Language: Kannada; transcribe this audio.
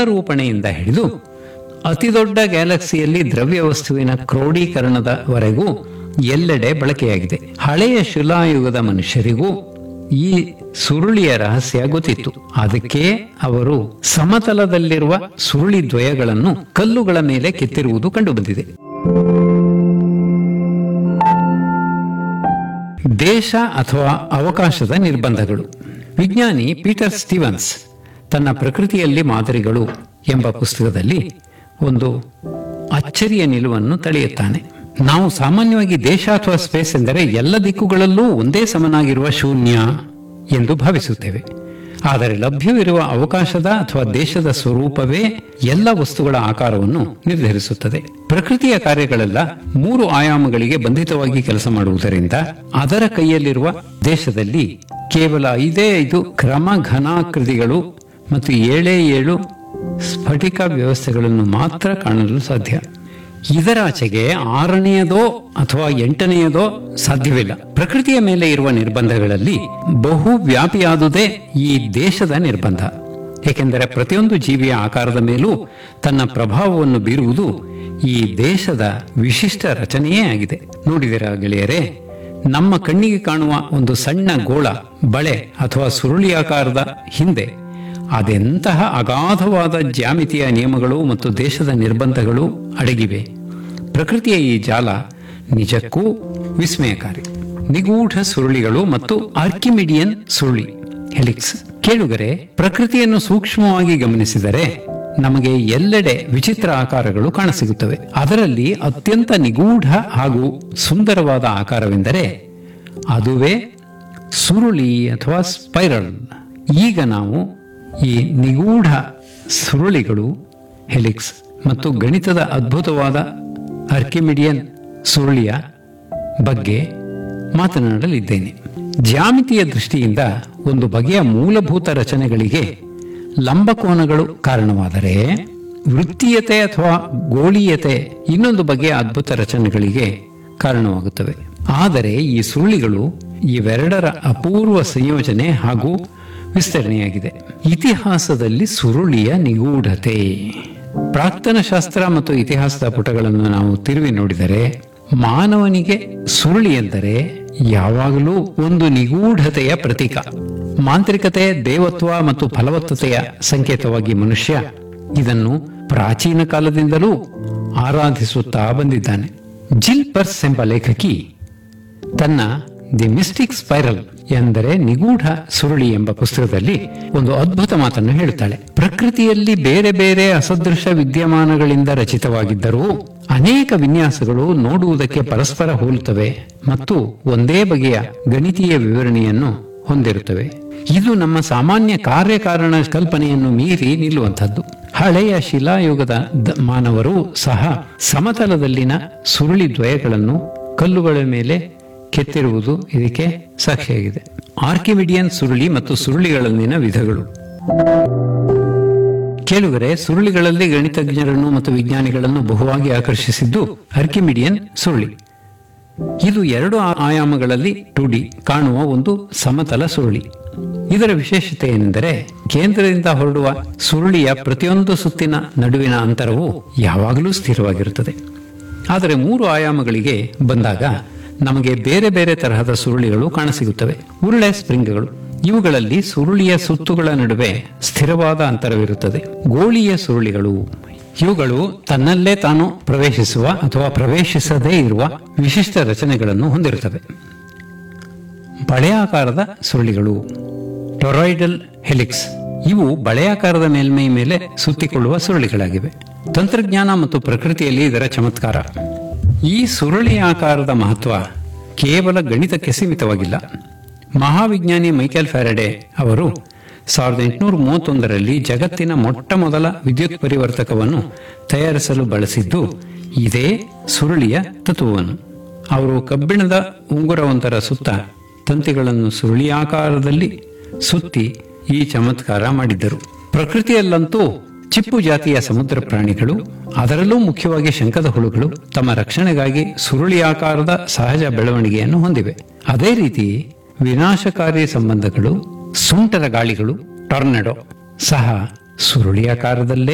ಮೂಲರೂಪಣೆಯಿಂದ ಹಿಡಿದು ಅತಿದೊಡ್ಡ ಗ್ಯಾಲಕ್ಸಿಯಲ್ಲಿ ದ್ರವ್ಯ ವಸ್ತುವಿನ ಕ್ರೋಢೀಕರಣದವರೆಗೂ ಎಲ್ಲೆಡೆ ಬಳಕೆಯಾಗಿದೆ ಹಳೆಯ ಶಿಲಾಯುಗದ ಮನುಷ್ಯರಿಗೂ ಈ ಸುರುಳಿಯ ರಹಸ್ಯ ಗೊತ್ತಿತ್ತು ಅದಕ್ಕೆ ಅವರು ಸಮತಲದಲ್ಲಿರುವ ಸುರುಳಿ ದ್ವಯಗಳನ್ನು ಕಲ್ಲುಗಳ ಮೇಲೆ ಕೆತ್ತಿರುವುದು ಕಂಡುಬಂದಿದೆ ದೇಶ ಅಥವಾ ಅವಕಾಶದ ನಿರ್ಬಂಧಗಳು ವಿಜ್ಞಾನಿ ಪೀಟರ್ ಸ್ಟೀವನ್ಸ್ ತನ್ನ ಪ್ರಕೃತಿಯಲ್ಲಿ ಮಾದರಿಗಳು ಎಂಬ ಪುಸ್ತಕದಲ್ಲಿ ಒಂದು ಅಚ್ಚರಿಯ ನಿಲುವನ್ನು ತಳೆಯುತ್ತಾನೆ ನಾವು ಸಾಮಾನ್ಯವಾಗಿ ದೇಶ ಅಥವಾ ಸ್ಪೇಸ್ ಎಂದರೆ ಎಲ್ಲ ದಿಕ್ಕುಗಳಲ್ಲೂ ಒಂದೇ ಸಮನಾಗಿರುವ ಶೂನ್ಯ ಎಂದು ಭಾವಿಸುತ್ತೇವೆ ಆದರೆ ಲಭ್ಯವಿರುವ ಅವಕಾಶದ ಅಥವಾ ದೇಶದ ಸ್ವರೂಪವೇ ಎಲ್ಲ ವಸ್ತುಗಳ ಆಕಾರವನ್ನು ನಿರ್ಧರಿಸುತ್ತದೆ ಪ್ರಕೃತಿಯ ಕಾರ್ಯಗಳೆಲ್ಲ ಮೂರು ಆಯಾಮಗಳಿಗೆ ಬಂಧಿತವಾಗಿ ಕೆಲಸ ಮಾಡುವುದರಿಂದ ಅದರ ಕೈಯಲ್ಲಿರುವ ದೇಶದಲ್ಲಿ ಕೇವಲ ಐದೇ ಐದು ಕ್ರಮ ಘನಾಕೃತಿಗಳು ಮತ್ತು ಏಳೇ ಏಳು ಸ್ಫಟಿಕ ವ್ಯವಸ್ಥೆಗಳನ್ನು ಮಾತ್ರ ಕಾಣಲು ಸಾಧ್ಯ ಇದರಾಚೆಗೆ ಆರನೆಯದೋ ಅಥವಾ ಎಂಟನೆಯದೋ ಸಾಧ್ಯವಿಲ್ಲ ಪ್ರಕೃತಿಯ ಮೇಲೆ ಇರುವ ನಿರ್ಬಂಧಗಳಲ್ಲಿ ಬಹು ವ್ಯಾಪಿಯಾದುದೇ ಈ ದೇಶದ ನಿರ್ಬಂಧ ಏಕೆಂದರೆ ಪ್ರತಿಯೊಂದು ಜೀವಿಯ ಆಕಾರದ ಮೇಲೂ ತನ್ನ ಪ್ರಭಾವವನ್ನು ಬೀರುವುದು ಈ ದೇಶದ ವಿಶಿಷ್ಟ ರಚನೆಯೇ ಆಗಿದೆ ನೋಡಿದಿರ ಗೆಳೆಯರೇ ನಮ್ಮ ಕಣ್ಣಿಗೆ ಕಾಣುವ ಒಂದು ಸಣ್ಣ ಗೋಳ ಬಳೆ ಅಥವಾ ಸುರುಳಿಯಾಕಾರದ ಹಿಂದೆ ಅದೆಂತಹ ಅಗಾಧವಾದ ಜ್ಯಾಮಿತಿಯ ನಿಯಮಗಳು ಮತ್ತು ದೇಶದ ನಿರ್ಬಂಧಗಳು ಅಡಗಿವೆ ಪ್ರಕೃತಿಯ ಈ ಜಾಲ ನಿಜಕ್ಕೂ ವಿಸ್ಮಯಕಾರಿ ನಿಗೂಢ ಸುರುಳಿಗಳು ಮತ್ತು ಆರ್ಕಿಮಿಡಿಯನ್ ಸುರುಳಿ ಹೆಲಿಕ್ಸ್ ಕೇಳುಗರೆ ಪ್ರಕೃತಿಯನ್ನು ಸೂಕ್ಷ್ಮವಾಗಿ ಗಮನಿಸಿದರೆ ನಮಗೆ ಎಲ್ಲೆಡೆ ವಿಚಿತ್ರ ಆಕಾರಗಳು ಕಾಣಸಿಗುತ್ತವೆ ಅದರಲ್ಲಿ ಅತ್ಯಂತ ನಿಗೂಢ ಹಾಗೂ ಸುಂದರವಾದ ಆಕಾರವೆಂದರೆ ಅದುವೇ ಸುರುಳಿ ಅಥವಾ ಸ್ಪೈರಲ್ ಈಗ ನಾವು ಈ ನಿಗೂಢ ಸುರುಳಿಗಳು ಹೆಲಿಕ್ಸ್ ಮತ್ತು ಗಣಿತದ ಅದ್ಭುತವಾದ ಅರ್ಕಿಮಿಡಿಯನ್ ಸುರುಳಿಯ ಬಗ್ಗೆ ಮಾತನಾಡಲಿದ್ದೇನೆ ಜ್ಯಾಮಿತಿಯ ದೃಷ್ಟಿಯಿಂದ ಒಂದು ಬಗೆಯ ಮೂಲಭೂತ ರಚನೆಗಳಿಗೆ ಲಂಬಕೋನಗಳು ಕಾರಣವಾದರೆ ವೃತ್ತೀಯತೆ ಅಥವಾ ಗೋಳೀಯತೆ ಇನ್ನೊಂದು ಬಗೆಯ ಅದ್ಭುತ ರಚನೆಗಳಿಗೆ ಕಾರಣವಾಗುತ್ತವೆ ಆದರೆ ಈ ಸುರುಳಿಗಳು ಇವೆರಡರ ಅಪೂರ್ವ ಸಂಯೋಜನೆ ಹಾಗೂ ವಿಸ್ತರಣೆಯಾಗಿದೆ ಇತಿಹಾಸದಲ್ಲಿ ಸುರುಳಿಯ ನಿಗೂಢತೆ ಪ್ರಾಕ್ತನ ಶಾಸ್ತ್ರ ಮತ್ತು ಇತಿಹಾಸದ ಪುಟಗಳನ್ನು ನಾವು ತಿರುವಿ ನೋಡಿದರೆ ಮಾನವನಿಗೆ ಸುರುಳಿ ಎಂದರೆ ಯಾವಾಗಲೂ ಒಂದು ನಿಗೂಢತೆಯ ಪ್ರತೀಕ ಮಾಂತ್ರಿಕತೆ ದೇವತ್ವ ಮತ್ತು ಫಲವತ್ತತೆಯ ಸಂಕೇತವಾಗಿ ಮನುಷ್ಯ ಇದನ್ನು ಪ್ರಾಚೀನ ಕಾಲದಿಂದಲೂ ಆರಾಧಿಸುತ್ತಾ ಬಂದಿದ್ದಾನೆ ಜಿಲ್ ಪರ್ಸ್ ಎಂಬ ಲೇಖಕಿ ತನ್ನ ದಿ ಮಿಸ್ಟಿಕ್ ಸ್ಪೈರಲ್ ಎಂದರೆ ನಿಗೂಢ ಸುರುಳಿ ಎಂಬ ಪುಸ್ತಕದಲ್ಲಿ ಒಂದು ಅದ್ಭುತ ಮಾತನ್ನು ಹೇಳುತ್ತಾಳೆ ಪ್ರಕೃತಿಯಲ್ಲಿ ಬೇರೆ ಬೇರೆ ಅಸದೃಶ ವಿದ್ಯಮಾನಗಳಿಂದ ರಚಿತವಾಗಿದ್ದರೂ ಅನೇಕ ವಿನ್ಯಾಸಗಳು ನೋಡುವುದಕ್ಕೆ ಪರಸ್ಪರ ಹೋಲುತ್ತವೆ ಮತ್ತು ಒಂದೇ ಬಗೆಯ ಗಣಿತೀಯ ವಿವರಣೆಯನ್ನು ಹೊಂದಿರುತ್ತವೆ ಇದು ನಮ್ಮ ಸಾಮಾನ್ಯ ಕಾರ್ಯಕಾರಣ ಕಲ್ಪನೆಯನ್ನು ಮೀರಿ ನಿಲ್ಲುವಂಥದ್ದು ಹಳೆಯ ಶಿಲಾಯುಗದ ದ- ಮಾನವರು ಸಹ ಸಮತಲದಲ್ಲಿನ ಸುರುಳಿ ದ್ವಯಗಳನ್ನು ಕಲ್ಲುಗಳ ಮೇಲೆ ಕೆತ್ತಿರುವುದು ಇದಕ್ಕೆ ಸಾಕ್ಷಿಯಾಗಿದೆ ಆರ್ಕಿಮಿಡಿಯನ್ ಸುರುಳಿ ಮತ್ತು ಸುರುಳಿಗಳಲ್ಲಿನ ವಿಧಗಳು ಕೇಳುಗರೆ ಸುರುಳಿಗಳಲ್ಲಿ ಗಣಿತಜ್ಞರನ್ನು ಮತ್ತು ವಿಜ್ಞಾನಿಗಳನ್ನು ಬಹುವಾಗಿ ಆಕರ್ಷಿಸಿದ್ದು ಆರ್ಕಿಮಿಡಿಯನ್ ಸುರುಳಿ ಇದು ಎರಡು ಆ- ಆಯಾಮಗಳಲ್ಲಿ ಟು ಡಿ ಕಾಣುವ ಒಂದು ಸಮತಲ ಸುರುಳಿ ಇದರ ವಿಶೇಷತೆ ಏನೆಂದರೆ ಕೇಂದ್ರದಿಂದ ಹೊರಡುವ ಸುರುಳಿಯ ಪ್ರತಿಯೊಂದು ಸುತ್ತಿನ ನಡುವಿನ ಅಂತರವು ಯಾವಾಗಲೂ ಸ್ಥಿರವಾಗಿರುತ್ತದೆ ಆದರೆ ಮೂರು ಆಯಾಮಗಳಿಗೆ ಬಂದಾಗ ನಮಗೆ ಬೇರೆ ಬೇರೆ ತರಹದ ಸುರುಳಿಗಳು ಕಾಣಸಿಗುತ್ತವೆ ಉರುಳೆ ಸ್ಪ್ರಿಂಗ್ಗಳು ಇವುಗಳಲ್ಲಿ ಸುರುಳಿಯ ಸುತ್ತುಗಳ ನಡುವೆ ಸ್ಥಿರವಾದ ಅಂತರವಿರುತ್ತದೆ ಗೋಳಿಯ ಸುರುಳಿಗಳು ಇವುಗಳು ತನ್ನಲ್ಲೇ ತಾನು ಪ್ರವೇಶಿಸುವ ಅಥವಾ ಪ್ರವೇಶಿಸದೇ ಇರುವ ವಿಶಿಷ್ಟ ರಚನೆಗಳನ್ನು ಹೊಂದಿರುತ್ತವೆ ಬಳೆಯಾಕಾರದ ಸುರುಳಿಗಳು ಟೊರಾಯ್ಡಲ್ ಹೆಲಿಕ್ಸ್ ಇವು ಬಳೆಯಾಕಾರದ ಮೇಲ್ಮೈ ಮೇಲೆ ಸುತ್ತಿಕೊಳ್ಳುವ ಸುರುಳಿಗಳಾಗಿವೆ ತಂತ್ರಜ್ಞಾನ ಮತ್ತು ಪ್ರಕೃತಿಯಲ್ಲಿ ಇದರ ಚಮತ್ಕಾರ ಈ ಸುರುಳಿ ಆಕಾರದ ಮಹತ್ವ ಕೇವಲ ಗಣಿತಕ್ಕೆ ಸೀಮಿತವಾಗಿಲ್ಲ ಮಹಾವಿಜ್ಞಾನಿ ಮೈಕೆಲ್ ಫ್ಯಾರಡೆ ಅವರು ಸಾವಿರದ ಎಂಟುನೂರ ಮೂವತ್ತೊಂದರಲ್ಲಿ ಜಗತ್ತಿನ ಮೊಟ್ಟ ಮೊದಲ ವಿದ್ಯುತ್ ಪರಿವರ್ತಕವನ್ನು ತಯಾರಿಸಲು ಬಳಸಿದ್ದು ಇದೇ ಸುರುಳಿಯ ತತ್ವವನ್ನು ಅವರು ಕಬ್ಬಿಣದ ಉಂಗುರವೊಂದರ ಸುತ್ತ ತಂತಿಗಳನ್ನು ಸುರುಳಿಯಾಕಾರದಲ್ಲಿ ಸುತ್ತಿ ಈ ಚಮತ್ಕಾರ ಮಾಡಿದ್ದರು ಪ್ರಕೃತಿಯಲ್ಲಂತೂ ಚಿಪ್ಪು ಜಾತಿಯ ಸಮುದ್ರ ಪ್ರಾಣಿಗಳು ಅದರಲ್ಲೂ ಮುಖ್ಯವಾಗಿ ಶಂಕದ ಹುಳುಗಳು ತಮ್ಮ ರಕ್ಷಣೆಗಾಗಿ ಸುರುಳಿಯಾಕಾರದ ಸಹಜ ಬೆಳವಣಿಗೆಯನ್ನು ಹೊಂದಿವೆ ಅದೇ ರೀತಿ ವಿನಾಶಕಾರಿ ಸಂಬಂಧಗಳು ಸುಂಟರ ಗಾಳಿಗಳು ಟೊರ್ನೆಡೋ ಸಹ ಸುರುಳಿಯಾಕಾರದಲ್ಲೇ